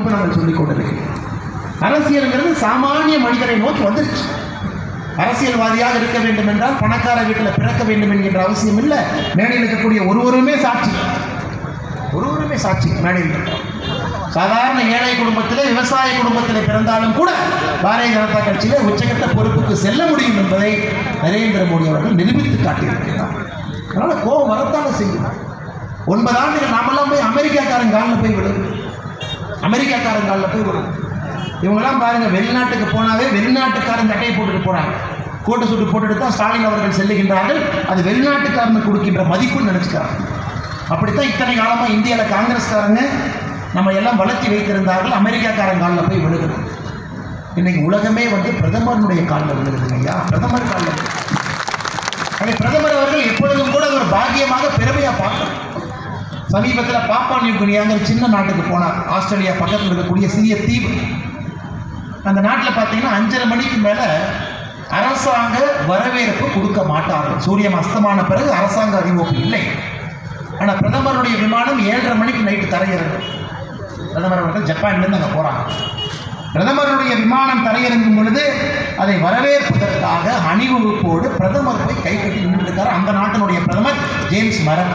தப்பு நாங்கள் சொல்லிக் கொண்டிருக்கிறோம் அரசியலுங்கிறது சாமானிய மனிதரை நோக்கி வந்துருச்சு அரசியல்வாதியாக இருக்க வேண்டும் என்றால் பணக்கார வீட்டில் பிறக்க வேண்டும் என்கின்ற அவசியம் இல்லை மேடையில் இருக்கக்கூடிய ஒருவருமே சாட்சி ஒருவருமே சாட்சி மேடையில் இருக்கிறோம். சாதாரண ஏழை குடும்பத்திலே விவசாய குடும்பத்திலே பிறந்தாலும் கூட பாரதிய ஜனதா கட்சியிலே உச்சகட்ட பொறுப்புக்கு செல்ல முடியும் என்பதை நரேந்திர மோடி அவர்கள் நிரூபித்து காட்டியிருக்கிறார் அதனால கோபம் வரத்தானே செய்யும் ஒன்பது ஆண்டுகள் நாமெல்லாம் போய் அமெரிக்காக்காரன் காலில் போய் விழுது அமெரிக்காக்காரன் காலில் போய் விழுது இவங்கெல்லாம் பாருங்க வெளிநாட்டுக்கு போனாவே வெளிநாட்டுக்காரன் சட்டையை போட்டுட்டு போறாங்க கோட்டு சுட்டு போட்டுட்டு தான் ஸ்டாலின் அவர்கள் செல்லுகின்றார்கள் அது வெளிநாட்டுக்காரனுக்கு கொடுக்கின்ற மதிப்புன்னு நினைச்சுக்கிறாங்க அப்படித்தான் இத்தனை காலமாக இந்தியாவில் காங்கிரஸ்காரங்க நம்ம எல்லாம் வளர்த்தி வைத்திருந்தார்கள் அமெரிக்காக்காரன் காலில் போய் விழுகிறது இன்னைக்கு உலகமே வந்து பிரதமருடைய காலில் விழுகுதுங்க ஐயா பிரதமர் காலில் விழுகுது. அதை பிரதமர் அவர்கள் எப்பொழுதும் கூட அது ஒரு பாக்கியமாக பெருமையாக பார்க்கணும் சமீபத்தில் பாப்பா நியூ கினியாங்கிற சின்ன நாட்டுக்கு போனார் ஆஸ்திரேலியா பக்கத்தில் இருக்கக்கூடிய சிறிய தீவு அந்த நாட்டில் பார்த்தீங்கன்னா அஞ்சரை மணிக்கு மேலே அரசாங்க வரவேற்பு கொடுக்க மாட்டார்கள் சூரியன் அஸ்தமான பிறகு அரசாங்க அறிவிப்பு இல்லை ஆனால் பிரதமருடைய விமானம் ஏழரை மணிக்கு நைட்டு தரையிறங்கும் பிரதமர் அவர்கள் ஜப்பான்லேருந்து அங்கே போகிறாங்க பிரதமருடைய விமானம் தரையிறங்கும் பொழுது அதை வரவேற்பதற்காக அணிவகுப்போடு பிரதமர் போய் கை கட்டி நின்றுருக்காரு அந்த நாட்டினுடைய பிரதமர் ஜேம்ஸ் மரன்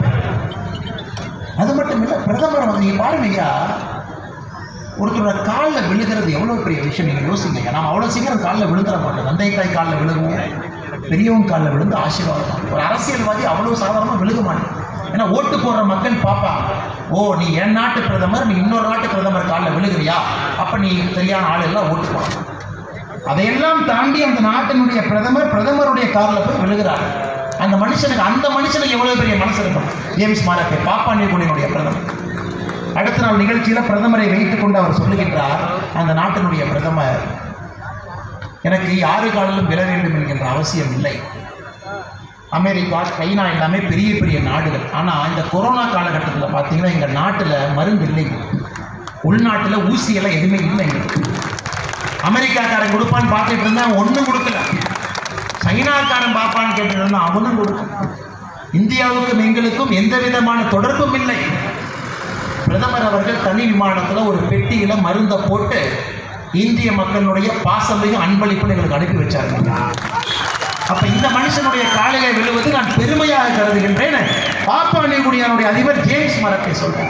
அது மட்டும் இல்லை பிரதமர் வந்து நீங்கள் பாருங்க ஐயா ஒருத்தரோட காலில் விழுகிறது எவ்வளோ பெரிய விஷயம் நீங்கள் யோசிங்க நாம் அவ்வளோ சீக்கிரம் காலில் விழுந்துட மாட்டோம் தந்தை தாய் காலில் விழுகுவோம் பெரியவங்க காலில் விழுந்து ஆசீர்வாதம் ஒரு அரசியல்வாதி அவ்வளோ சாதாரணமாக விழுக மாட்டோம் ஏன்னா ஓட்டு போடுற மக்கள் பார்ப்பாங்க ஓ நீ என் நாட்டு பிரதமர் நீ இன்னொரு நாட்டு பிரதமர் காலில் விழுகிறியா அப்போ நீ சரியான ஆள் எல்லாம் ஓட்டு போடணும் அதையெல்லாம் தாண்டி அந்த நாட்டினுடைய பிரதமர் பிரதமருடைய காலில் போய் விழுகிறார் அந்த மனுஷனுக்கு அந்த மனுஷனுக்கு எவ்வளவு பெரிய மனசு இருக்கும் ஜேம்ஸ் மாரப்பே பாப்பா நியூகுனியினுடைய பிரதமர் அடுத்த நாள் நிகழ்ச்சியில் பிரதமரை வைத்துக் கொண்டு அவர் சொல்லுகின்றார் அந்த நாட்டினுடைய பிரதமர் எனக்கு யாரு காலிலும் விழ வேண்டும் என்கின்ற அவசியம் இல்லை அமெரிக்கா சைனா எல்லாமே பெரிய பெரிய நாடுகள் ஆனால் இந்த கொரோனா காலகட்டத்தில் பார்த்தீங்கன்னா எங்கள் நாட்டில் மருந்து இல்லை உள்நாட்டில் ஊசியெல்லாம் எதுவுமே இல்லைங்க அமெரிக்காக்காரன் கொடுப்பான்னு பார்த்துட்டு இருந்தான் ஒன்றும் கொடுக்கல சைனாக்காரன் பார்ப்பான்னு கேட்டுட்டு இருந்தான் அவனும் கொடுக்கல இந்தியாவுக்கும் எங்களுக்கும் எந்த விதமான தொடர்பும் இல்லை பிரதமர் அவர்கள் தனி விமானத்தில் ஒரு பெட்டியில் மருந்தை போட்டு இந்திய மக்களுடைய பாசமையும் அன்பளிப்பும் எங்களுக்கு அனுப்பி வச்சாருங்க அப்ப இந்த மனுஷனுடைய காலையை விழுவது நான் பெருமையாக கருதுகின்றேன் பாப்பா நியூகுனியானுடைய அதிபர் ஜேம்ஸ் மரத்தை சொல்றேன்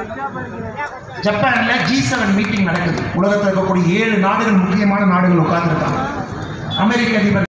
ஜப்பான்ல ஜி செவன் மீட்டிங் நடக்குது உலகத்தில் இருக்கக்கூடிய ஏழு நாடுகள் முக்கியமான நாடுகள் உட்கார்ந்துருக்காங்க அமெரிக்க அதிபர்